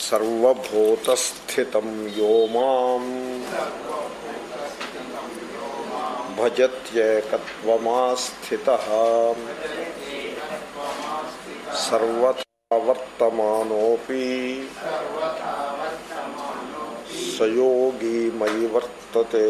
సర్వభూతస్థితం యో మాం భజత్యేకత్వమాస్థిత సర్వథా వర్తమానోపి సయోగి మయి వర్తతే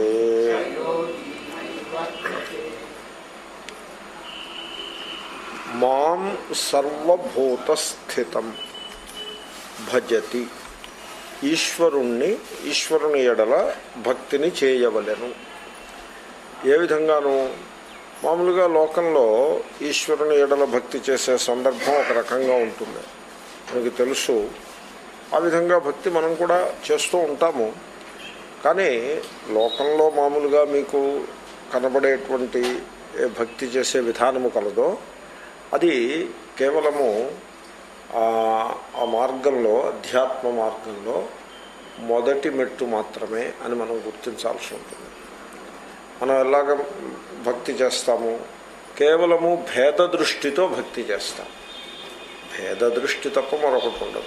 మాం సర్వభూతస్థితం భజతి ఈశ్వరుణ్ణి ఈశ్వరుని ఎడల భక్తిని చేయవలెను ఏ విధంగాను మామూలుగా లోకంలో ఈశ్వరుని ఎడల భక్తి చేసే సందర్భం ఒక రకంగా ఉంటుంది మనకి తెలుసు ఆ విధంగా భక్తి మనం కూడా చేస్తూ ఉంటాము కానీ లోకంలో మామూలుగా మీకు కనబడేటువంటి ఏ భక్తి చేసే విధానము కలదో అది కేవలము ఆ మార్గంలో అధ్యాత్మ మార్గంలో మొదటి మెట్టు మాత్రమే అని మనం గుర్తించాల్సి ఉంటుంది మనం ఎలాగ భక్తి చేస్తాము కేవలము భేద దృష్టితో భక్తి చేస్తాం భేద దృష్టి తప్ప మరొకటి ఉండదు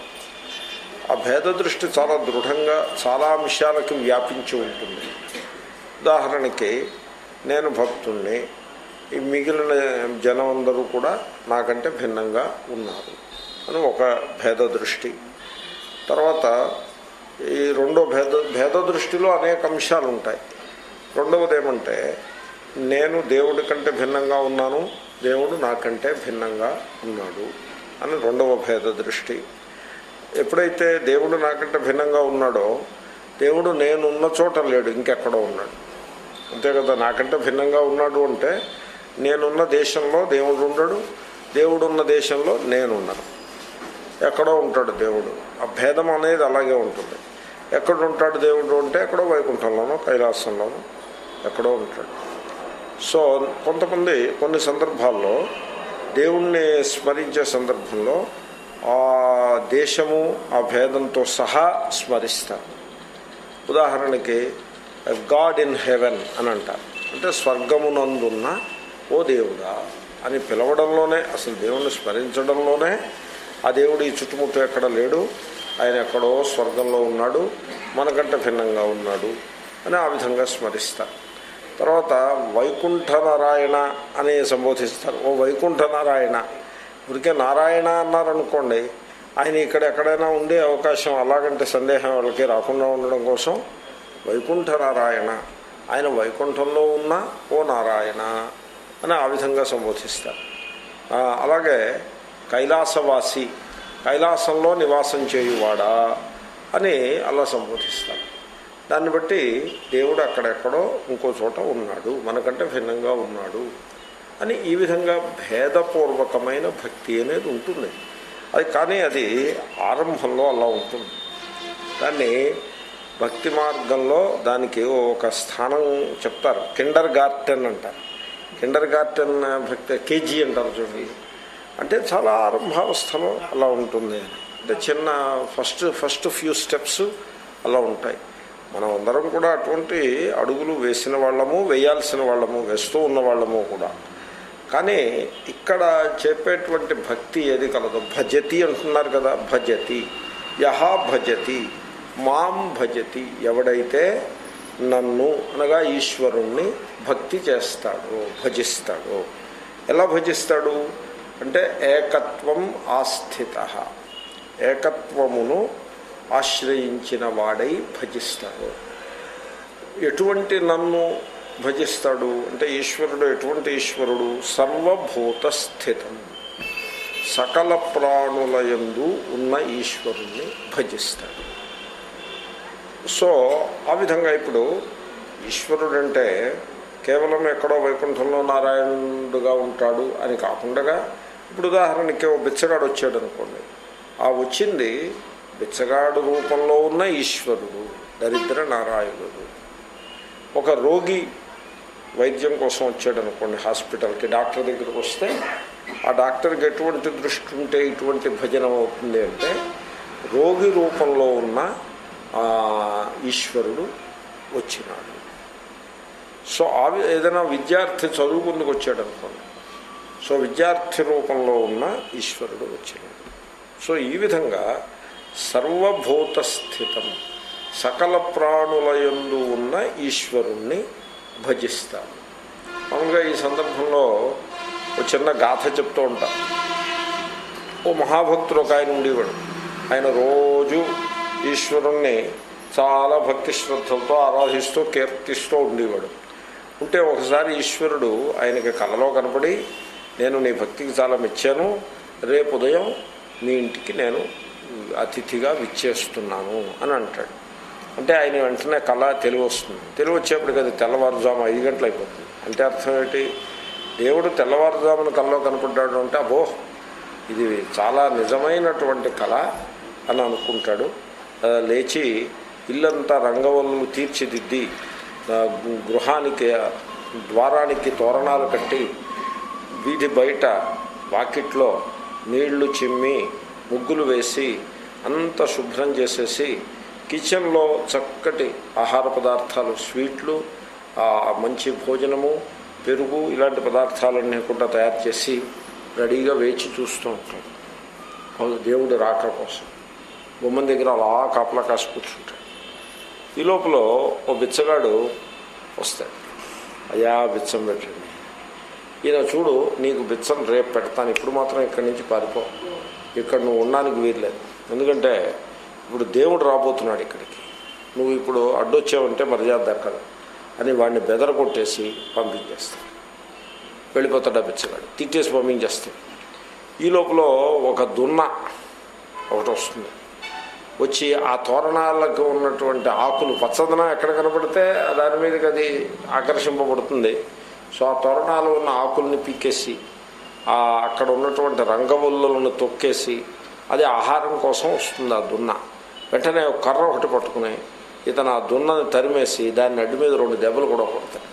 ఆ భేద దృష్టి చాలా దృఢంగా చాలా అంశాలకి వ్యాపించి ఉంటుంది ఉదాహరణకి నేను భక్తుణ్ణి ఈ మిగిలిన జనం అందరూ కూడా నాకంటే భిన్నంగా ఉన్నారు అని ఒక భేద దృష్టి తర్వాత ఈ రెండో భేద భేద దృష్టిలో అనేక అంశాలు ఉంటాయి రెండవది ఏమంటే నేను దేవుడి కంటే భిన్నంగా ఉన్నాను దేవుడు నాకంటే భిన్నంగా ఉన్నాడు అని రెండవ భేద దృష్టి ఎప్పుడైతే దేవుడు నాకంటే భిన్నంగా ఉన్నాడో దేవుడు నేనున్న చోట లేడు ఇంకెక్కడో ఉన్నాడు అంతే కదా నాకంటే భిన్నంగా ఉన్నాడు అంటే నేనున్న దేశంలో దేవుడు ఉండడు దేవుడు ఉన్న దేశంలో నేనున్నాను ఎక్కడో ఉంటాడు దేవుడు ఆ భేదం అనేది అలాగే ఉంటుంది ఎక్కడ ఉంటాడు దేవుడు అంటే ఎక్కడో వైకుంఠంలోనో కైలాసంలోనో ఎక్కడో ఉంటాడు సో కొంతమంది కొన్ని సందర్భాల్లో దేవుణ్ణి స్మరించే సందర్భంలో ఆ దేశము ఆ భేదంతో సహా స్మరిస్తారు ఉదాహరణకి గాడ్ ఇన్ హెవెన్ అని అంటారు అంటే స్వర్గమునందున్న ఓ దేవుడా అని పిలవడంలోనే అసలు దేవుణ్ణి స్మరించడంలోనే ఆ దేవుడు ఈ చుట్టుముట్టు ఎక్కడ లేడు ఆయన ఎక్కడో స్వర్గంలో ఉన్నాడు మనకంటే భిన్నంగా ఉన్నాడు అని ఆ విధంగా స్మరిస్తారు తర్వాత వైకుంఠ నారాయణ అని సంబోధిస్తారు ఓ వైకుంఠ నారాయణ ఇప్పటికే నారాయణ అన్నారనుకోండి ఆయన ఇక్కడ ఎక్కడైనా ఉండే అవకాశం అలాగంటే సందేహం వాళ్ళకి రాకుండా ఉండడం కోసం వైకుంఠ నారాయణ ఆయన వైకుంఠంలో ఉన్న ఓ నారాయణ అని ఆ విధంగా సంబోధిస్తారు అలాగే కైలాసవాసి కైలాసంలో నివాసం చేయువాడా అని అలా సంబోధిస్తారు దాన్ని బట్టి దేవుడు అక్కడెక్కడో ఇంకో చోట ఉన్నాడు మనకంటే భిన్నంగా ఉన్నాడు అని ఈ విధంగా భేదపూర్వకమైన భక్తి అనేది ఉంటుంది అది కానీ అది ఆరంభంలో అలా ఉంటుంది దాన్ని భక్తి మార్గంలో దానికి ఒక స్థానం చెప్తారు కిండర్ గార్టెన్ అంటారు కిండర్ గార్టెన్ భక్తి కేజీ అంటారు చూడండి అంటే చాలా ఆరంభావస్థలో అలా ఉంటుంది అంటే చిన్న ఫస్ట్ ఫస్ట్ ఫ్యూ స్టెప్స్ అలా ఉంటాయి మనం అందరం కూడా అటువంటి అడుగులు వేసిన వాళ్ళము వేయాల్సిన వాళ్ళము వేస్తూ ఉన్న వాళ్ళము కూడా కానీ ఇక్కడ చెప్పేటువంటి భక్తి ఏది కలదు భజతి అంటున్నారు కదా భజతి యహా భజతి మాం భజతి ఎవడైతే నన్ను అనగా ఈశ్వరుణ్ణి భక్తి చేస్తాడో భజిస్తాడో ఎలా భజిస్తాడు అంటే ఏకత్వం ఆస్థిత ఏకత్వమును ఆశ్రయించిన వాడై భజిస్తాడు ఎటువంటి నన్ను భజిస్తాడు అంటే ఈశ్వరుడు ఎటువంటి ఈశ్వరుడు సర్వభూత స్థితం సకల ప్రాణులయందు ఉన్న ఈశ్వరుణ్ణి భజిస్తాడు సో ఆ విధంగా ఇప్పుడు ఈశ్వరుడు అంటే కేవలం ఎక్కడో వైకుంఠంలో నారాయణుడుగా ఉంటాడు అని కాకుండా ఇప్పుడు ఉదాహరణకి ఓ బిచ్చగాడు వచ్చాడు అనుకోండి ఆ వచ్చింది బిచ్చగాడు రూపంలో ఉన్న ఈశ్వరుడు దరిద్ర నారాయణుడు ఒక రోగి వైద్యం కోసం వచ్చాడు అనుకోండి హాస్పిటల్కి డాక్టర్ దగ్గరికి వస్తే ఆ డాక్టర్కి ఎటువంటి దృష్టి ఉంటే ఇటువంటి భజనం అవుతుంది అంటే రోగి రూపంలో ఉన్న ఈశ్వరుడు వచ్చినాడు సో ఆ ఏదైనా విద్యార్థి చదువుకుందుకు వచ్చాడు అనుకోండి సో విద్యార్థి రూపంలో ఉన్న ఈశ్వరుడు వచ్చినాడు సో ఈ విధంగా సర్వభూత స్థితం సకల ప్రాణులయందు ఉన్న ఈశ్వరుణ్ణి భజిస్తాను మామూలుగా ఈ సందర్భంలో ఒక చిన్న గాథ చెప్తూ ఉంటాను ఓ మహాభక్తుడు ఒక ఆయన ఉండేవాడు ఆయన రోజు ఈశ్వరుణ్ణి చాలా భక్తి శ్రద్ధలతో ఆరాధిస్తూ కీర్తిస్తూ ఉండేవాడు ఉంటే ఒకసారి ఈశ్వరుడు ఆయనకి కలలో కనపడి నేను నీ భక్తికి చాలా మెచ్చాను రేపు ఉదయం మీ ఇంటికి నేను అతిథిగా విచ్చేస్తున్నాను అని అంటాడు అంటే ఆయన వెంటనే కళ తెలివి వస్తుంది తెలివి వచ్చేప్పటికి అది తెల్లవారుజాము ఐదు గంటలు అయిపోతుంది అంటే అర్థం ఏంటి దేవుడు తెల్లవారుజామున కళలో కనపడ్డాడు అంటే అబో ఇది చాలా నిజమైనటువంటి కళ అని అనుకుంటాడు ఆ, లేచి ఇల్లంతా రంగవల్లులు తీర్చిదిద్ది ఆ, గృహానికి ద్వారానికి తోరణాలు కట్టి వీధి బయట వాకిట్లో నీళ్లు చిమ్మి ముగ్గులు వేసి అంత శుభ్రం చేసేసి కిచెన్లో చక్కటి ఆహార పదార్థాలు స్వీట్లు ఆ, మంచి భోజనము పెరుగు ఇలాంటి పదార్థాలన్నీ కూడా తయారు చేసి రెడీగా వేచి చూస్తూ ఉంటాడు అవును, దేవుడు రాక కోసం బొమ్మన దగ్గర అలా కాపలా కాసి కూర్చుంటాడు ఈ లోపల ఓ బిచ్చగాడు వస్తాడు అయ్యా బిచ్చం పెట్టండి ఈయన చూడు నీకు బిచ్చం రేపు పెడతాను ఇప్పుడు మాత్రం ఇక్కడి నుంచి పారిపో ఇక్కడ నువ్వు ఉండడానికి వీల్లేదు ఎందుకంటే ఇప్పుడు దేవుడు రాబోతున్నాడు ఇక్కడికి నువ్వు ఇప్పుడు అడ్డొచ్చావంటే మర్యాద దక్కదు అని వాడిని బెదర కొట్టేసి పంపించేస్తాడు వెళ్ళిపోతాడు ఆ బిచ్చగాడు తిట్టేసి పంపించేస్తాడు ఈ లోపల ఒక దున్న ఒకటి వస్తుంది వచ్చి ఆ తోరణాలకు ఉన్నటువంటి ఆకులు పచ్చదనం ఎక్కడ కనపడితే దాని మీదకి అది ఆకర్షింపబడుతుంది సో ఆ తోరణాలు ఉన్న ఆకుల్ని పీకేసి ఆ అక్కడ ఉన్నటువంటి రంగవల్లులను తొక్కేసి అది ఆహారం కోసం వస్తుంది ఆ దున్న వెంటనే ఒక కర్ర ఒకటి పట్టుకుని ఇతను ఆ దున్నని తరిమేసి దాన్ని అడ్డు మీద రెండు దెబ్బలు కూడా కొడతాడు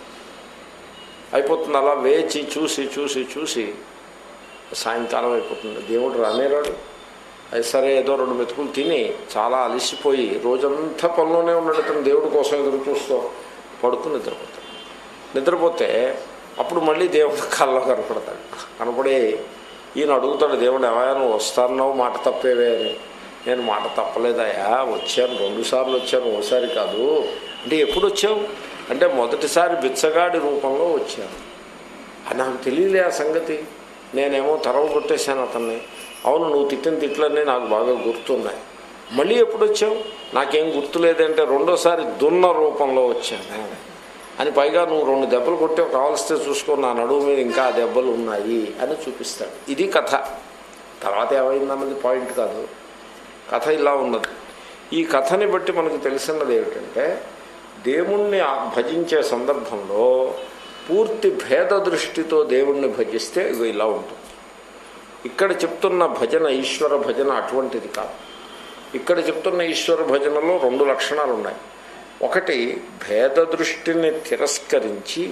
అయిపోతుంది అలా వేచి చూసి చూసి చూసి సాయంకాలం అయిపోతుంది దేవుడు రానేరాడు అది సరే ఏదో రెండు మెతుకులు తిని చాలా అలసిపోయి రోజంతా పనిలోనే ఉన్నాడు ఇతను దేవుడి కోసం ఎదురు చూస్తూ పడుకుని నిద్రపోతాడు నిద్రపోతే అప్పుడు మళ్ళీ దేవుడు కళ్ళలో కనపడతాడు కనపడి ఈయన అడుగుతాడు దేవుడు ఏమయ్యా నువ్వు వస్తాన్నావు మాట తప్పేవే అని నేను మాట తప్పలేదయా వచ్చాను రెండుసార్లు వచ్చాను ఓసారి కాదు అంటే ఎప్పుడు వచ్చావు అంటే మొదటిసారి బిచ్చగాడి రూపంలో వచ్చాను అది నాకు తెలియలే ఆ సంగతి నేనేమో తరవ కొట్టేశాను అతన్ని అవును నువ్వు తిట్టిన తిట్లన్నీ నాకు బాగా గుర్తున్నాయి మళ్ళీ ఎప్పుడు వచ్చావు నాకేం గుర్తులేదంటే రెండోసారి దున్న రూపంలో వచ్చాను అని పైగా నువ్వు రెండు దెబ్బలు కొట్టావు కావలిస్తే చూసుకో నా నడువు మీద ఇంకా ఆ దెబ్బలు ఉన్నాయి అని చూపిస్తాడు ఇది కథ తర్వాత ఏమైందన్నది పాయింట్ కాదు కథ ఇలా ఉన్నది ఈ కథని బట్టి మనకు తెలిసినది ఏమిటంటే దేవుణ్ణి ఆ- భజించే సందర్భంలో పూర్తి భేద దృష్టితో దేవుణ్ణి భజిస్తే ఇగో ఇలా ఉంటుంది ఇక్కడ చెప్తున్న భజన ఈశ్వర భజన అటువంటిది కాదు ఇక్కడ చెప్తున్న ఈశ్వర భజనలో రెండు లక్షణాలు ఉన్నాయి ఒకటి భేద దృష్టిని తిరస్కరించి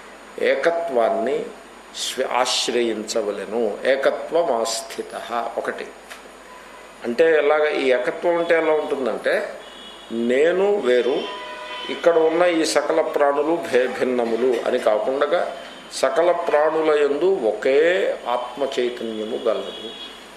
ఏకత్వాన్ని స్వ- ఆశ్రయించవలెను ఏకత్వం ఆస్థిత ఒకటి అంటే ఎలాగ ఈ ఏకత్వం అంటే ఎలా ఉంటుందంటే నేను వేరు ఇక్కడ ఉన్న ఈ సకల ప్రాణులు భే భిన్నములు అని కాకుండా సకల ప్రాణుల యందు ఒకే ఆత్మ చైతన్యము గలదు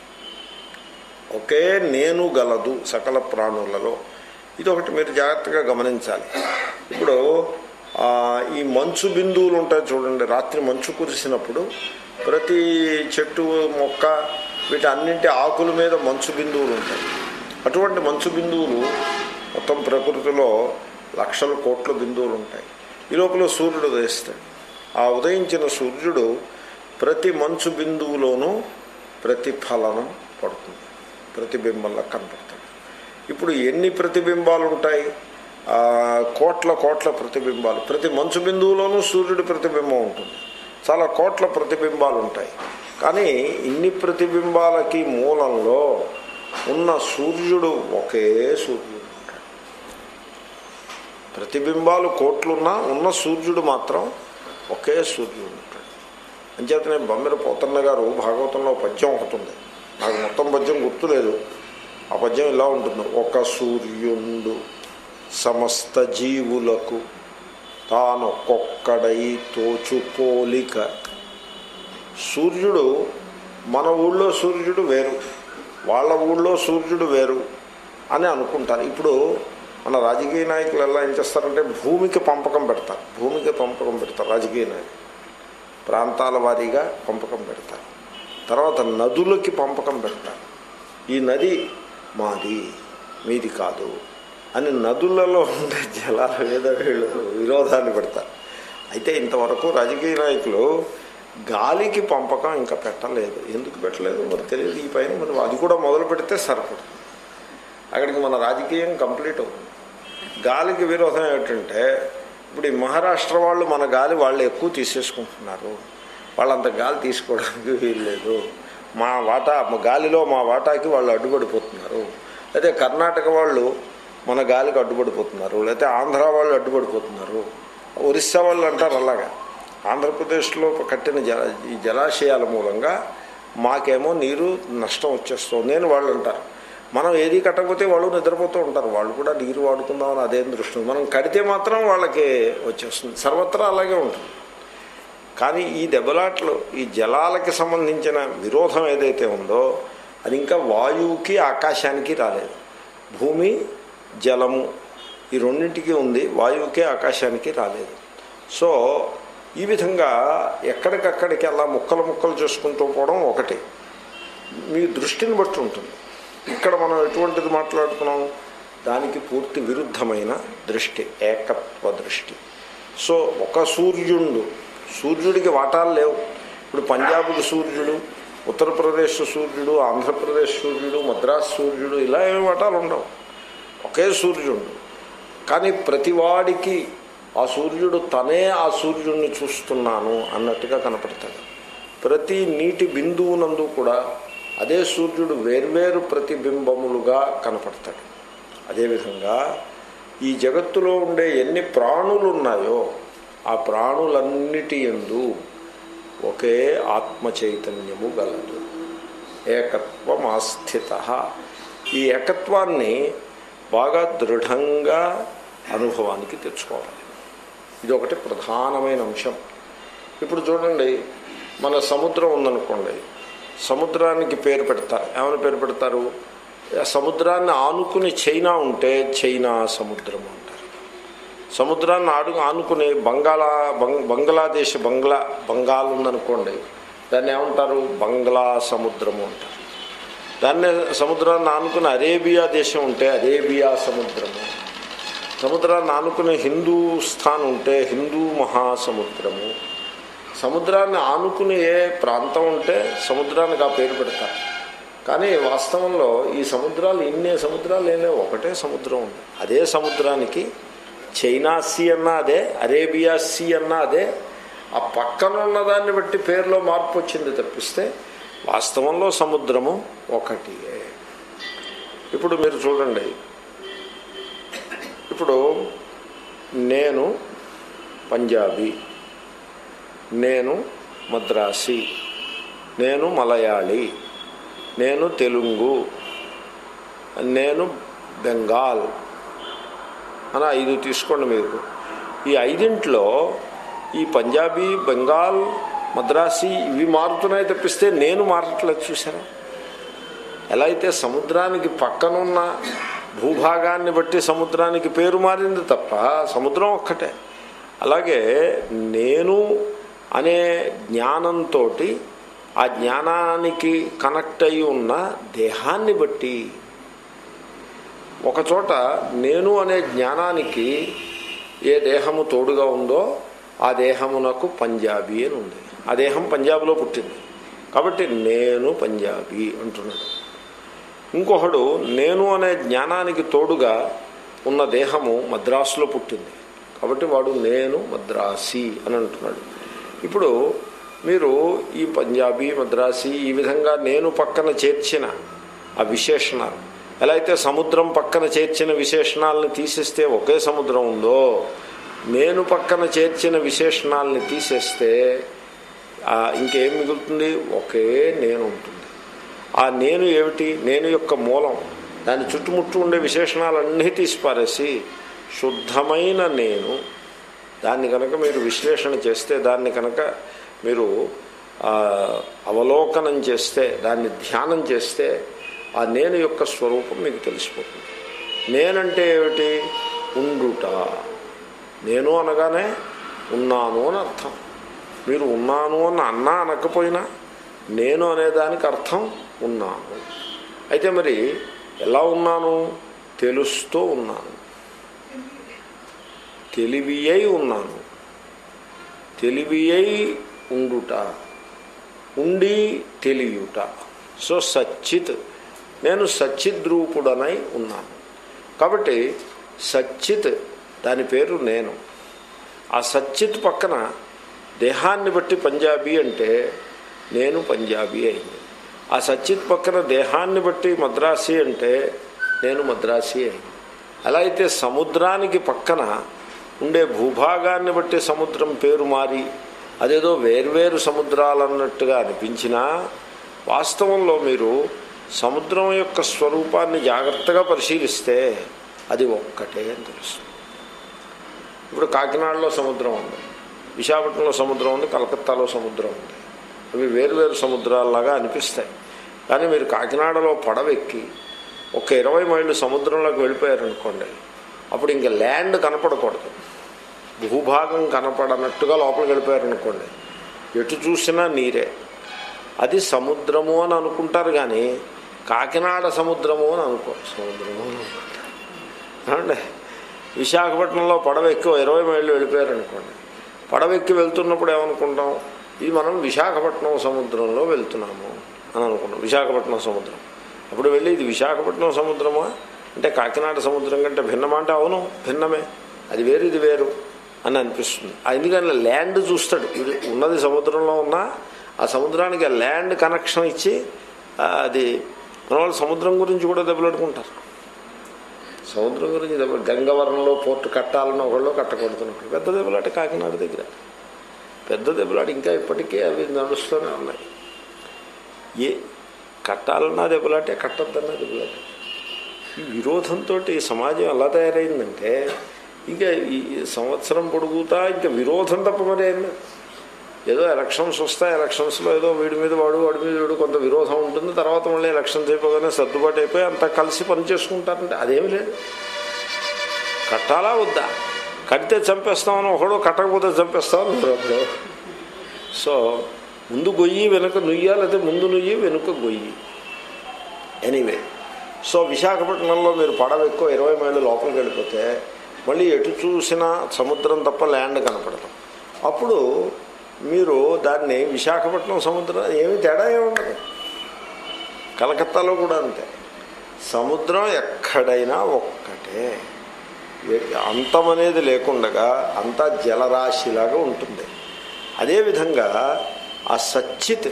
ఒకే నేను గలదు సకల ప్రాణులలో ఇది ఒకటి మీరు జాగ్రత్తగా గమనించాలి ఇప్పుడు ఆ, ఈ మంచు బిందువులు ఉంటాయి చూడండి రాత్రి మంచు కురిసినప్పుడు ప్రతి చెట్టు మొక్క వీటన్నింటి ఆకుల మీద మంచు బిందువులు ఉంటాయి అటువంటి మంచు బిందువులు మొత్తం ప్రకృతిలో లక్షల కోట్ల బిందువులు ఉంటాయి ఈ లోపల సూర్యుడు ఉదయిస్తాడు ఆ ఉదయించిన సూర్యుడు ప్రతి మంచు బిందువులోనూ ప్రతిఫలనం పడుతుంది ప్రతిబింబంలా కనపడతాడు ఇప్పుడు ఎన్ని ప్రతిబింబాలు ఉంటాయి ఆ, కోట్ల కోట్ల ప్రతిబింబాలు ప్రతి మంచు బిందువులోనూ సూర్యుడి ప్రతిబింబం ఉంటుంది చాలా కోట్ల ప్రతిబింబాలు ఉంటాయి కానీ ఇన్ని ప్రతిబింబాలకి మూలంలో ఉన్న సూర్యుడు ఒకే సూర్యుడు ఉంటాడు ప్రతిబింబాలు కోట్లున్నా ఉన్న సూర్యుడు మాత్రం ఒకే సూర్యుడు ఉంటాడు అంచేతనే బొమ్మెర పోతన్న గారు భాగవతంలో పద్యం ఒకటి ఉంది నాకు మొత్తం పద్యం గుర్తులేదు ఆ పద్యం ఇలా ఉంటుంది ఒక సూర్యుండు సమస్త జీవులకు తానొక్కొక్కడై తోచుపోలిక సూర్యుడు మన ఊళ్ళో సూర్యుడు వేరు వాళ్ళ ఊళ్ళో సూర్యుడు వేరు అని అనుకుంటారు ఇప్పుడు మన రాజకీయ నాయకులు ఎలా ఏం చేస్తారంటే భూమికి పంపకం పెడతారు భూమికి పంపకం పెడతారు రాజకీయ నాయకులు ప్రాంతాల వారీగా పంపకం పెడతారు తర్వాత నదులకి పంపకం పెడతారు ఈ నది మాది మీది కాదు అని నదులలో ఉండే జలాల మీద వీళ్ళు విరోధాన్ని పెడతారు అయితే ఇంతవరకు రాజకీయ నాయకులు గాలికి పంపకం ఇంకా పెట్టలేదు ఎందుకు పెట్టలేదు మరి తెలియదు ఈ పైన మనం అది కూడా మొదలు పెడితే సరిపడుతుంది అక్కడికి మన రాజకీయం కంప్లీట్ అవుతుంది గాలికి విరోధం ఏమిటంటే ఇప్పుడు ఈ మహారాష్ట్ర వాళ్ళు మన గాలి వాళ్ళు ఎక్కువ తీసేసుకుంటున్నారు వాళ్ళంత గాలి తీసుకోవడానికి వీల్లేదు మా వాటా మా గాలిలో మా వాటాకి వాళ్ళు అడ్డుపడిపోతున్నారు అయితే కర్ణాటక వాళ్ళు మన గాలికి అడ్డుపడిపోతున్నారు లేకపోతే ఆంధ్ర వాళ్ళు అడ్డుపడిపోతున్నారు ఒరిస్సా వాళ్ళు అంటారు అలాగా ఆంధ్రప్రదేశ్లో కట్టిన జల ఈ జలాశయాల మూలంగా మాకేమో నీరు నష్టం వచ్చేస్తుంది నేను వాళ్ళు అంటారు మనం ఏది కట్టకపోతే వాళ్ళు నిద్రపోతూ ఉంటారు వాళ్ళు కూడా నీరు వాడుకుందామని అదేం దృష్టి ఉంది. మనం కడితే మాత్రం వాళ్ళకి వచ్చేస్తుంది సర్వత్రా అలాగే ఉంటుంది కానీ ఈ దెబ్బలాట్లు ఈ జలాలకి సంబంధించిన విరోధం ఏదైతే ఉందో అది ఇంకా వాయువుకి ఆకాశానికి రాలేదు భూమి జలము ఈ రెండింటికి ఉంది వాయువుకి ఆకాశానికి రాలేదు సో ఈ విధంగా ఎక్కడికక్కడికి అలా ముక్కలు ముక్కలు చేసుకుంటూ పోవడం ఒకటి మీ దృష్టిని బట్టి ఉంటుంది ఇక్కడ మనం ఎటువంటిది మాట్లాడుతున్నాం దానికి పూర్తి విరుద్ధమైన దృష్టి ఏకత్వ దృష్టి సో ఒక సూర్యుడు సూర్యుడికి వాటాలు లేవు ఇప్పుడు పంజాబ్కి సూర్యుడు ఉత్తరప్రదేశ్ సూర్యుడు ఆంధ్రప్రదేశ్ సూర్యుడు మద్రాస్ సూర్యుడు ఇలా ఏమి వాటాలు ఉండవు ఒకే సూర్యుడు కానీ ప్రతివాడికి ఆ సూర్యుడు తనే ఆ సూర్యుడిని చూస్తున్నాను అన్నట్టుగా కనపడతాడు ప్రతి నీటి బిందువునందు కూడా అదే సూర్యుడు వేర్వేరు ప్రతిబింబములుగా కనపడతాడు అదేవిధంగా ఈ జగత్తులో ఉండే ఎన్ని ప్రాణులు ఉన్నాయో ఆ ప్రాణులన్నిటి ఎందు ఒకే ఆత్మ చైతన్యము గలదు ఏకత్వం ఆస్థిత ఈ ఏకత్వాన్ని బాగా దృఢంగా అనుభవానికి తెచ్చుకోవాలి ఇది ఒకటి ప్రధానమైన అంశం ఇప్పుడు చూడండి మన సముద్రం ఉందనుకోండి సముద్రానికి పేరు పెడతారు ఏమైనా పేరు పెడతారు ఆ సముద్రాన్ని ఆనుకుని చైనా ఉంటే చైనా సముద్రం అంటారు సముద్రాన్ని ఆడు ఆనుకుని బంగాళా బంగ్ బంగ్లాదేశ్ బంగ్లా బంగాల్ ఉందనుకోండి దాన్ని ఏమంటారు బంగ్లా సముద్రము అంటారు దాన్ని సముద్రాన్ని ఆనుకుని అరేబియా దేశం ఉంటే అరేబియా సముద్రము సముద్రాన్ని ఆనుకుని హిందూస్థాన్ ఉంటే హిందూ మహాసముద్రము సముద్రాన్ని ఆనుకుని ఏ ప్రాంతం ఉంటే సముద్రానికి ఆ పేరు పెడతారు కానీ వాస్తవంలో ఈ సముద్రాలు ఇన్నే సముద్రాలు ఏమే ఒకటే సముద్రం ఉంది అదే సముద్రానికి చైనా సీ అన్నా అదే అరేబియా సీ అన్నా అదే ఆ పక్కన ఉన్నదాన్ని బట్టి పేరులో మార్పు వచ్చింది తప్పిస్తే వాస్తవంలో సముద్రము ఒకటియే ఇప్పుడు మీరు చూడండి ఇప్పుడు నేను పంజాబీ నేను మద్రాసి నేను మలయాళీ నేను తెలుగు నేను బెంగాల్ అని ఐదు తీసుకోండి మీరు ఈ ఐదింట్లో ఈ పంజాబీ బెంగాల్ మద్రాసి ఇవి మారుతున్నాయి తప్పిస్తే నేను మారట్లేదు చూసారా ఎలా అయితే సముద్రానికి పక్కనున్న భూభాగాన్ని బట్టి సముద్రానికి పేరు మారింది తప్ప సముద్రం ఒక్కటే అలాగే నేను అనే జ్ఞానంతో ఆ జ్ఞానానికి కనెక్ట్ అయి ఉన్న దేహాన్ని బట్టి ఒకచోట నేను అనే జ్ఞానానికి ఏ దేహము తోడుగా ఉందో ఆ దేహమునకు పంజాబీ అని ఉంది ఆ దేహం పంజాబ్లో పుట్టింది కాబట్టి నేను పంజాబీ అంటున్నాడు ఇంకొకడు నేను అనే జ్ఞానానికి తోడుగా ఉన్న దేహము మద్రాసులో పుట్టింది కాబట్టి వాడు నేను మద్రాసి అని అంటున్నాడు ఇప్పుడు మీరు ఈ పంజాబీ మద్రాసి ఈ విధంగా నేను పక్కన చేర్చిన ఆ విశేషణాలు ఎలా అయితే సముద్రం పక్కన చేర్చిన విశేషణాలను తీసేస్తే ఒకే సముద్రం ఉందో నేను పక్కన చేర్చిన విశేషణాలని తీసేస్తే ఆ, ఇంకేం మిగులుతుంది ఒకే నేను ఉంటుంది ఆ నేను ఏమిటి నేను యొక్క మూలం దాని చుట్టుముట్టు ఉండే విశేషణాలన్నీ తీసిపారేసి శుద్ధమైన నేను దాన్ని కనుక మీరు విశ్లేషణ చేస్తే దాన్ని కనుక మీరు ఆ, అవలోకనం చేస్తే దాన్ని ధ్యానం చేస్తే ఆ నేను యొక్క స్వరూపం మీకు తెలిసిపోతుంది నేనంటే ఏమిటి ఉండుట నేను అనగానే ఉన్నాను అని అర్థం మీరు ఉన్నాను అని అన్నా అనకపోయినా నేను అనేదానికి అర్థం ఉన్నాను అయితే మరి ఎలా ఉన్నాను తెలుస్తూ ఉన్నాను తెలివి అయి ఉన్నాను తెలివి అయి ఉండుట ఉండి తెలియుట సో సచ్చిత్ నేను సచ్చిద్రూపుడనై ఉన్నాను కాబట్టి సచ్చిత్ దాని పేరు నేను ఆ సచ్చిత్ పక్కన దేహాన్ని బట్టి పంజాబీ అంటే నేను పంజాబీ అయింది ఆ సచ్చిత్ పక్కన దేహాన్ని బట్టి మద్రాసి అంటే నేను మద్రాసి అయింది అలా అయితే సముద్రానికి పక్కన ఉండే భూభాగాన్ని బట్టి సముద్రం పేరు మారి అదేదో వేర్వేరు సముద్రాలన్నట్టుగా అనిపించినా వాస్తవంలో మీరు సముద్రం యొక్క స్వరూపాన్ని జాగ్రత్తగా పరిశీలిస్తే అది ఒక్కటే అని తెలుస్తుంది ఇప్పుడు కాకినాడలో సముద్రం ఉంది విశాఖపట్నంలో సముద్రం ఉంది కలకత్తాలో సముద్రం ఉంది అవి వేరువేరు సముద్రాల్లాగా అనిపిస్తాయి కానీ మీరు కాకినాడలో పడవెక్కి ఒక ఇరవై మైళ్ళు సముద్రంలోకి వెళ్ళిపోయారనుకోండి అప్పుడు ఇంకా ల్యాండ్ కనపడకూడదు భూభాగం కనపడనట్టుగా లోపలికి వెళ్ళిపోయారనుకోండి ఎటు చూసినా నీరే అది సముద్రము అని అనుకుంటారు కానీ కాకినాడ సముద్రము అని అనుకో సముద్రము అని అనుకుంటారు ఏమండి విశాఖపట్నంలో పడవ ఎక్కి ఇరవై మైళ్ళు వెళ్ళిపోయారనుకోండి పడవ ఎక్కి వెళ్తున్నప్పుడు ఏమనుకుంటాం ఇది మనం విశాఖపట్నం సముద్రంలో వెళ్తున్నాము అని అనుకున్నాం విశాఖపట్నం సముద్రం అప్పుడు వెళ్ళి ఇది విశాఖపట్నం సముద్రమా అంటే కాకినాడ సముద్రం కంటే భిన్నమా అంటే అవును భిన్నమే అది వేరు ఇది వేరు అని అనిపిస్తుంది ఎందుకని ల్యాండ్ చూస్తాడు ఇది ఉన్నది సముద్రంలో ఉన్నా ఆ సముద్రానికి ఆ ల్యాండ్ కనెక్షన్ ఇచ్చి ఆ, అది మన వాళ్ళు సముద్రం గురించి కూడా దెబ్బలాడుకుంటారు సముద్రం గురించి దెబ్బ గంగవరంలో పోర్టు కట్టాలని ఒకళ్ళు కట్టకూడుతున్నప్పుడు పెద్ద దెబ్బలాట కాకినాడ దగ్గర పెద్ద దెబ్బలాట ఇంకా ఇప్పటికే అవి నడుస్తూనే ఉన్నాయి ఏ కట్టాలన్నా దెబ్బలాటే కట్టద్దన్నా దెబ్బలాటే ఈ విరోధంతో ఈ సమాజం ఎలా తయారైందంటే ఇంకా ఈ సంవత్సరం పొడుగుతా ఇంకా విరోధం తప్ప మరి ఏం లేదు ఏదో ఎలక్షన్స్ వస్తాయి ఎలక్షన్స్లో ఏదో వీడి మీద వాడు వాడి మీద వీడు కొంత విరోధం ఉంటుంది తర్వాత మళ్ళీ ఎలక్షన్స్ అయిపోగానే సర్దుబాటు అయిపోయి అంతా కలిసి పని చేసుకుంటారంటే అదేమి లేదు కట్టాలా వద్దా కడితే చంపేస్తామని ఒకడు కట్టకపోతే చంపేస్తామని ఒకడు సో ముందు గొయ్యి వెనుక నుయ్యా లేకపోతే ముందు నుయ్యి వెనుక గొయ్యి ఎనీవే సో విశాఖపట్నంలో మీరు పడవ ఎక్కువ ఇరవై మైళ్ళు లోపలికి వెళ్ళిపోతే మళ్ళీ ఎటు చూసినా సముద్రం తప్ప ల్యాండ్ కనపడదు అప్పుడు మీరు దాన్ని విశాఖపట్నం సముద్రం ఏమి తేడా ఏముండదు కలకత్తాలో కూడా అంతే సముద్రం ఎక్కడైనా ఒక్కటే ఏ- అంతం అనేది లేకుండగా అంతా జలరాశిలాగా ఉంటుంది అదేవిధంగా ఆ సచ్చిత్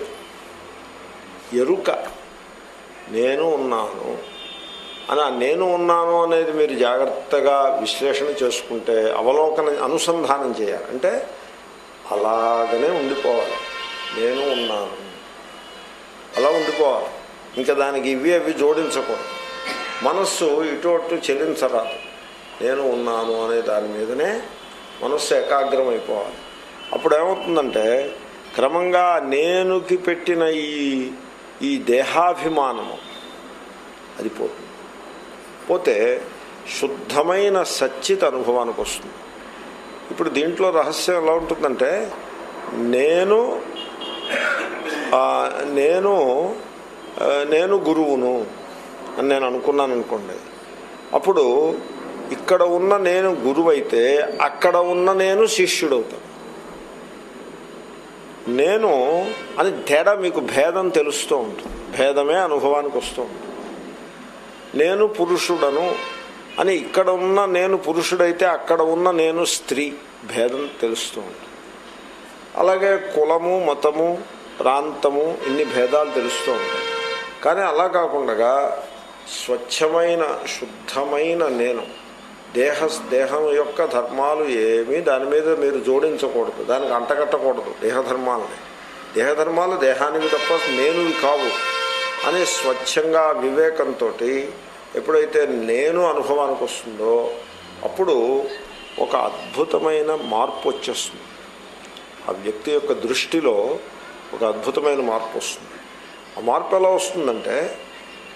ఎరుక నేను ఉన్నాను అని ఆ నేను ఉన్నాను అనేది మీరు జాగ్రత్తగా విశ్లేషణ చేసుకుంటే అవలోకన అనుసంధానం చేయాలి అంటే అలాగనే ఉండిపోవాలి నేను ఉన్నాను అలా ఉండిపోవాలి ఇంకా దానికి ఇవి అవి జోడించకూడదు మనస్సు ఇటు అటు చెల్లించరాదు నేను ఉన్నాను అనే దాని మీదనే మనస్సు ఏకాగ్రం అయిపోవాలి అప్పుడు ఏమవుతుందంటే క్రమంగా నేనుకి పెట్టిన ఈ ఈ దేహాభిమానము అది పోతుంది పోతే శుద్ధమైన సచ్చిత అనుభవానికి వస్తుంది ఇప్పుడు దీంట్లో రహస్యం ఎలా ఉంటుందంటే నేను ఆ, నేను ఆ, నేను గురువును అని నేను అనుకున్నాను అనుకోండి అప్పుడు ఇక్కడ ఉన్న నేను గురువు అయితే అక్కడ ఉన్న నేను శిష్యుడవుతాను నేను అని తేడా మీకు భేదం తెలుస్తూ ఉంటుంది భేదమే అనుభవానికి వస్తూ ఉంటుంది నేను పురుషుడను అని ఇక్కడ ఉన్న నేను పురుషుడైతే అక్కడ ఉన్న నేను స్త్రీ భేదం తెలుస్తూ ఉంటుంది అలాగే కులము మతము ప్రాంతము ఇన్ని భేదాలు తెలుస్తూ ఉంటాయి కానీ అలా కాకుండా స్వచ్ఛమైన శుద్ధమైన నేను దేహ దేహం యొక్క ధర్మాలు ఏమీ దాని మీద మీరు జోడించకూడదు దానికి అంటగట్టకూడదు దేహధర్మాలని దేహధర్మాలు దేహానికి తప్ప నేనువి కావు అనే స్వచ్ఛంగా వివేకంతో ఎప్పుడైతే నేను అనుభవానికి వస్తుందో అప్పుడు ఒక అద్భుతమైన మార్పు వచ్చేస్తుంది ఆ వ్యక్తి యొక్క దృష్టిలో ఒక అద్భుతమైన మార్పు వస్తుంది ఆ మార్పు ఎలా వస్తుందంటే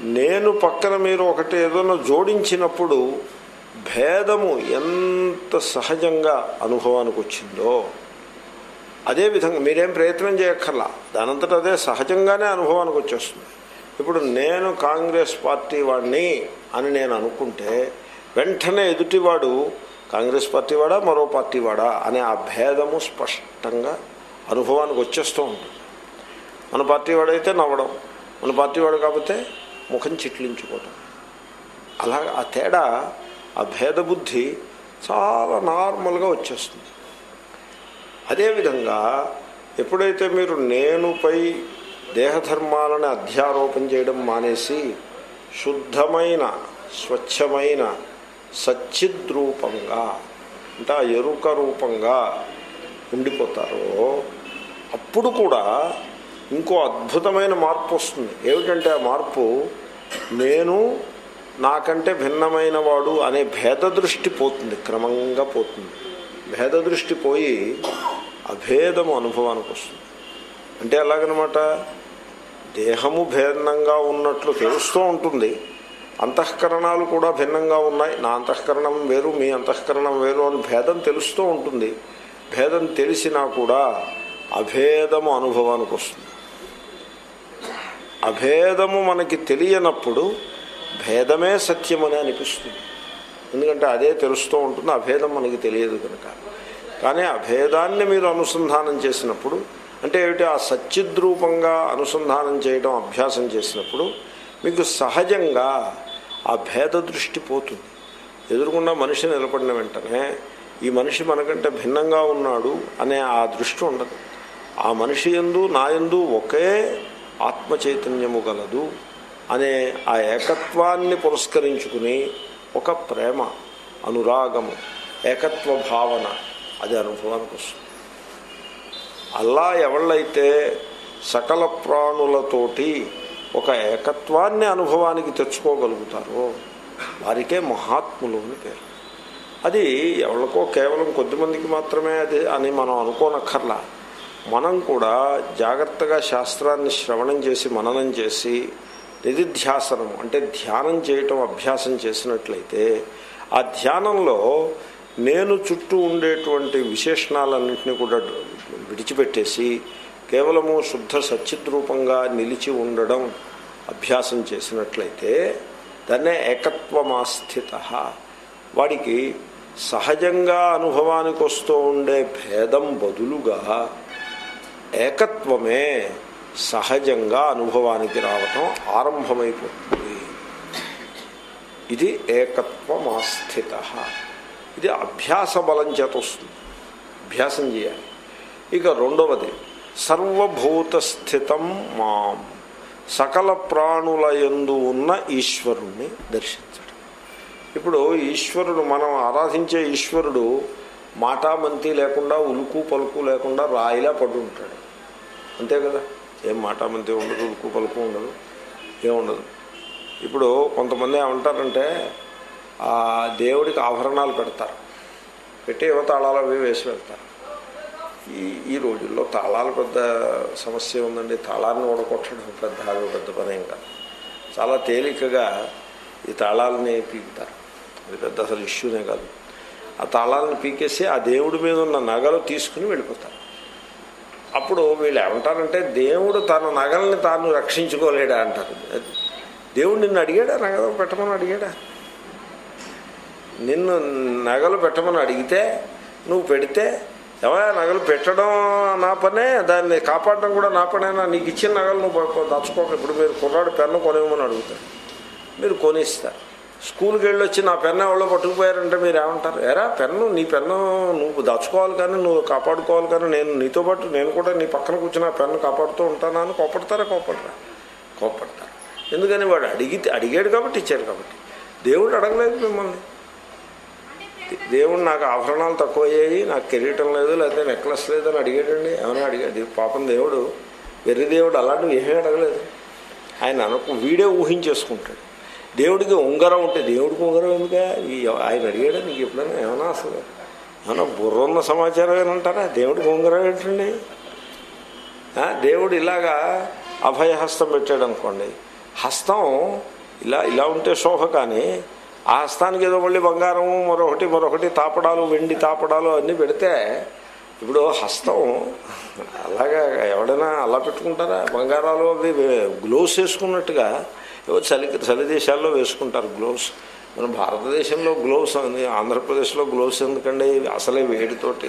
నేను పక్కన మీరు ఒకటి ఏదైనా జోడించినప్పుడు భేదము ఎంత సహజంగా అనుభవానికి వచ్చిందో అదేవిధంగా మీరేం ప్రయత్నం చేయక్కర్లా దానంతట అదే సహజంగానే అనుభవానికి వచ్చేస్తుంది ఇప్పుడు నేను కాంగ్రెస్ పార్టీ వాడిని అని నేను అనుకుంటే వెంటనే ఎదుటివాడు కాంగ్రెస్ పార్టీ వాడా మరో పార్టీ వాడా అనే ఆ భేదము స్పష్టంగా అనుభవానికి వచ్చేస్తూ ఉంటుంది మన పార్టీ వాడైతే నవ్వడం మన పార్టీ వాడు కాకపోతే ముఖం చిట్లించుకోవడం అలా ఆ తేడా ఆ భేదబుద్ధి చాలా నార్మల్గా వచ్చేస్తుంది అదేవిధంగా ఎప్పుడైతే మీరు నేనుపై దేహధర్మాలను అధ్యారోపణ చేయడం మానేసి శుద్ధమైన స్వచ్ఛమైన సచ్చిద్రూపంగా అంటే ఆ ఎరుక రూపంగా ఉండిపోతారో అప్పుడు కూడా ఇంకో అద్భుతమైన మార్పు వస్తుంది ఏమిటంటే ఆ మార్పు నేను నాకంటే భిన్నమైన వాడు అనే భేద దృష్టి పోతుంది క్రమంగా పోతుంది భేద దృష్టి పోయి అభేదము అనుభవానికి వస్తుంది అంటే ఎలాగనమాట దేహము భిన్నంగా ఉన్నట్లు తెలుస్తూ ఉంటుంది అంతఃకరణాలు కూడా భిన్నంగా ఉన్నాయి నా అంతఃకరణం వేరు మీ అంతఃకరణం వేరు అని భేదం తెలుస్తూ ఉంటుంది భేదం తెలిసినా కూడా అభేదము అనుభవానికి వస్తుంది అభేదము మనకి తెలియనప్పుడు భేదమే సత్యమని అనిపిస్తుంది ఎందుకంటే అదే తెలుస్తూ ఉంటుంది అభేదం మనకి తెలియదు కనుక కానీ అభేదాన్ని మీరు అనుసంధానం చేసినప్పుడు అంటే ఏమిటి ఆ సచ్చిద్రూపంగా అనుసంధానం చేయడం అభ్యాసం చేసినప్పుడు మీకు సహజంగా ఆ భేద దృష్టి పోతుంది ఎదురుకుండా మనిషి నిలబడిన వెంటనే ఈ మనిషి మనకంటే భిన్నంగా ఉన్నాడు అనే ఆ దృష్టి ఉండదు ఆ మనిషి ఎందు నా ఎందు ఒకే ఆత్మ చైతన్యము గలదు అనే ఆ ఏకత్వాన్ని పురస్కరించుకుని ఒక ప్రేమ అనురాగము ఏకత్వ భావన అది అనుభవానికి వస్తుంది అల్లా ఎవళ్ళైతే సకల ప్రాణులతోటి ఒక ఏకత్వాన్ని అనుభవానికి తెచ్చుకోగలుగుతారో వారికే మహాత్ములు అని పేరు అది ఎవరికో కేవలం కొద్దిమందికి మాత్రమే అది అని మనం అనుకోనక్కర్లా మనం కూడా జాగ్రత్తగా శాస్త్రాన్ని శ్రవణం చేసి మననం చేసి నిధిధ్యాసనం అంటే ధ్యానం చేయటం అభ్యాసం చేసినట్లయితే ఆ ధ్యానంలో నేను చుట్టూ ఉండేటువంటి విశేషణాలన్నింటినీ కూడా విడిచిపెట్టేసి కేవలము శుద్ధ సచ్చిద్రూపంగా నిలిచి ఉండడం అభ్యాసం చేసినట్లయితే దాన్నే ఏకత్వమాస్థిత వాడికి సహజంగా అనుభవానికి వస్తూ ఉండే భేదం బదులుగా ఏకత్వమే సహజంగా అనుభవానికి రావటం ఆరంభమైపోతుంది ఇది ఏకత్వమాస్థిత ఇది అభ్యాస బలం చేత వస్తుంది అభ్యాసం చేయాలి ఇక రెండవది సర్వభూత స్థితం మాం సకల ప్రాణుల యందు ఉన్న ఈశ్వరుణ్ణి దర్శించడం ఇప్పుడు ఈశ్వరుడు మనం ఆరాధించే ఈశ్వరుడు మాటామంతి లేకుండా ఉలుకు పలుకు లేకుండా రాయిలా పడి ఉంటాడు అంతే కదా ఏం మాటామంతి ఉండదు ఉలుకు పలుకు ఉండదు ఏముండదు ఇప్పుడు కొంతమంది ఏమంటారంటే ఆ దేవుడికి ఆభరణాలు పెడతారు పెట్టి ఏవో తాళాలు అవి వేసి వెళ్తారు ఈ ఈ రోజుల్లో తాళాలు పెద్ద సమస్య ఉందండి తాళాన్ని ఓడగొట్టడం పెద్ద అది పెద్ద పని ఏం కాదు చాలా తేలికగా ఈ తాళాలని పీకుతారు అది పెద్ద అసలు ఇష్యూనే కాదు ఆ తాళాలను పీకేసి ఆ దేవుడి మీద ఉన్న నగలు తీసుకుని వెళ్ళిపోతారు అప్పుడు వీళ్ళు ఏమంటారంటే దేవుడు తన నగల్ని తాను రక్షించుకోలేడా అంటారు దేవుడు నిన్ను అడిగాడా నగలు పెట్టమని అడిగాడా నిన్ను నగలు పెట్టమని అడిగితే నువ్వు పెడితే ఏమైనా నగలు పెట్టడం నా పనే దాన్ని కాపాడడం కూడా నా పనేనా నీకు ఇచ్చిన నగలు నువ్వు దాచుకోక ఇప్పుడు మీరు కుర్రాడు పెన్ను కొనివ్వమని అడుగుతారు మీరు కొనిస్తారు స్కూల్కి వెళ్ళి వచ్చి నా పెన్ను ఎవరో పట్టుకుపోయారంటే మీరు ఏమంటారు ఎరా పెన్ను నీ పెన్ను నువ్వు దాచుకోవాలి కానీ నువ్వు కాపాడుకోవాలి కానీ నేను నీతో పాటు నేను కూడా నీ పక్కన కూర్చుని ఆ పెన్ను కాపాడుతూ ఉంటానా అని కోపడతారా కోపడరా కోపడతారు ఎందుకని వాడు అడిగితే అడిగాడు కాబట్టి ఇచ్చారు కాబట్టి దేవుడు అడగలేదు మిమ్మల్ని దేవుడు నాకు ఆభరణాలు తక్కువ అయ్యాయి నాకు కిరీటం లేదు లేకపోతే నెక్లెస్ లేదని అడిగాడండి ఏమైనా అడిగాడు పాపం దేవుడు వెర్రి దేవుడు అలాంటివి ఏమీ అడగలేదు ఆయన అనుకు వీడే ఊహించేసుకుంటాడు దేవుడికి ఉంగరం ఉంటే దేవుడికి ఉంగరం ఎందుకా ఈ ఆయన అడిగాడా నీకు ఎప్పుడైనా ఏమన్నా అసలు ఏమన్నా బుర్ర ఉన్న సమాచారం ఏమంటారా దేవుడికి ఉంగరం ఏంటండి దేవుడు ఇలాగా అభయహస్తం పెట్టాడు అనుకోండి హస్తం ఇలా ఇలా ఉంటే శోభ కానీ ఆ హస్తానికి ఏదో మళ్ళీ బంగారము మరొకటి మరొకటి తాపడాలు వెండి తాపడాలు అన్నీ పెడితే ఇప్పుడు హస్తం అలాగా ఎవడైనా అలా పెట్టుకుంటారా బంగారాలు అవి గ్లోవ్స్ వేసుకున్నట్టుగా ఏవో చలి చలి దేశాల్లో వేసుకుంటారు గ్లోవ్స్ మన భారతదేశంలో గ్లోవ్స్ ఉంది ఆంధ్రప్రదేశ్లో గ్లోవ్స్ ఎందుకండి అసలే వేడితోటి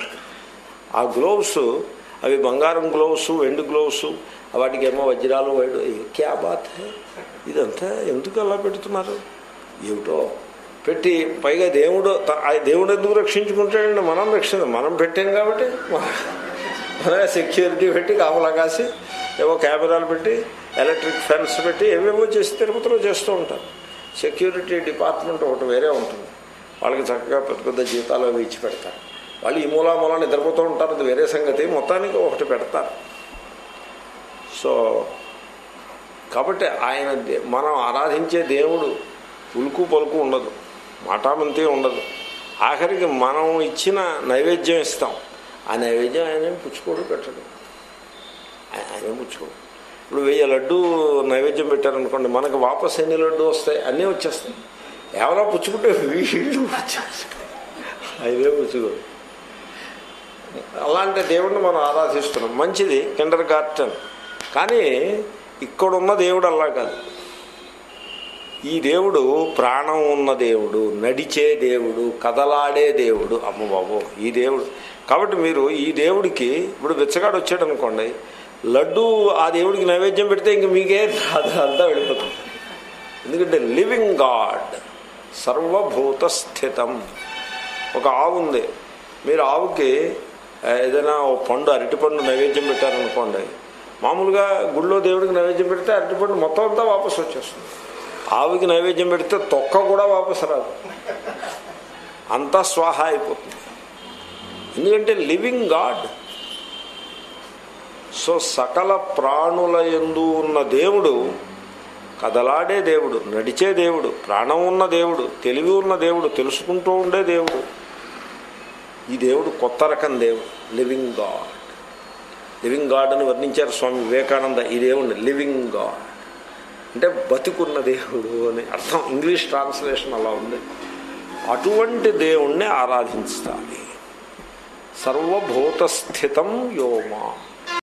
ఆ గ్లోవ్స్ అవి బంగారం గ్లోవ్స్ వెండి గ్లోవ్స్ వాటికి ఏమో వజ్రాలు వైడు క్యా బాత్ హై ఇదంతా ఎందుకు అలా పెడుతున్నారు ఏమిటో పెట్టి పైగా దేవుడు త- ఆ దేవుడు ఎందుకు రక్షించుకుంటాడండి మనం రక్షణ మనం పెట్టాం కాబట్టి మన సెక్యూరిటీ పెట్టి కాపలా కాసి ఏవో కెమెరాలు పెట్టి ఎలక్ట్రిక్ ఫెన్స్ పెట్టి ఏవేవో చేసి తిరుపతిలో చేస్తూ ఉంటారు సెక్యూరిటీ డిపార్ట్మెంట్ ఒకటి వేరే ఉంటుంది వాళ్ళకి చక్కగా పెద్ద పెద్ద జీతాలు అవి ఇచ్చి పెడతారు వాళ్ళు ఈ మూలా మూలా నిద్రపోతూ ఉంటారు అది వేరే సంగతి మొత్తానికి ఒకటి పెడతారు సో కాబట్టి ఆయన దే- మనం ఆరాధించే దేవుడు ఉలుకు పలుకు ఉండదు మాటామంతి ఉండదు ఆఖరికి మనం ఇచ్చిన నైవేద్యం ఇస్తాం ఆ నైవేద్యం ఆయన ఏం పుచ్చుకోడు పెట్టడు ఆయన ఆయన ఏం పుచ్చుకోడు ఇప్పుడు వెయ్యి లడ్డు నైవేద్యం పెట్టారనుకోండి మనకు వాపస్ ఎన్ని లడ్డు వస్తాయి అన్నీ వచ్చేస్తాయి ఎవరో పుచ్చుకుంటే వీళ్ళు వచ్చేస్తాయి ఆయనే పుచ్చుకోడు అలాంటి దేవుడిని మనం ఆరాధిస్తున్నాం మంచిది కిండర్ గార్టెన్ కానీ ఇక్కడున్న దేవుడు అలా కాదు ఈ దేవుడు ప్రాణం ఉన్న దేవుడు నడిచే దేవుడు కదలాడే దేవుడు అమ్మ బాబు ఈ దేవుడు కాబట్టి మీరు ఈ దేవుడికి ఇప్పుడు బిచ్చగాడు వచ్చాడు అనుకోండి లడ్డు ఆ దేవుడికి నైవేద్యం పెడితే ఇంక మీకే రాదు అంతా వెళ్ళిపోతుంది ఎందుకంటే లివింగ్ గాడ్ సర్వభూత స్థితం ఒక ఆవు ఉంది మీరు ఆవుకి ఆ, ఏదైనా ఓ పండు అరటిపండు నైవేద్యం పెట్టారనుకోండి మామూలుగా గుళ్ళో దేవుడికి నైవేద్యం పెడితే అరటిపండు మొత్తం అంతా వాపసు వచ్చేస్తుంది ఆవుకి నైవేద్యం పెడితే తొక్క కూడా వాపసు రాదు అంతా స్వాహ అయిపోతుంది ఎందుకంటే లివింగ్ గాడ్ సో సకల ప్రాణుల యందు ఉన్న దేవుడు కదలాడే దేవుడు నడిచే దేవుడు ప్రాణం ఉన్న దేవుడు తెలివి ఉన్న దేవుడు తెలుసుకుంటూ ఉండే దేవుడు ఈ దేవుడు కొత్త రకం దేవుడు లివింగ్ గాడ్ లివింగ్ గాడ్ అని వర్ణించారు స్వామి వివేకానంద ఈ దేవుడిని లివింగ్ గాడ్ అంటే బతికున్న దేవుడు అని అర్థం ఇంగ్లీష్ ట్రాన్స్లేషన్ అలా ఉంది అటువంటి దేవుణ్ణి ఆరాధించాలి సర్వభూత స్థితం యోమా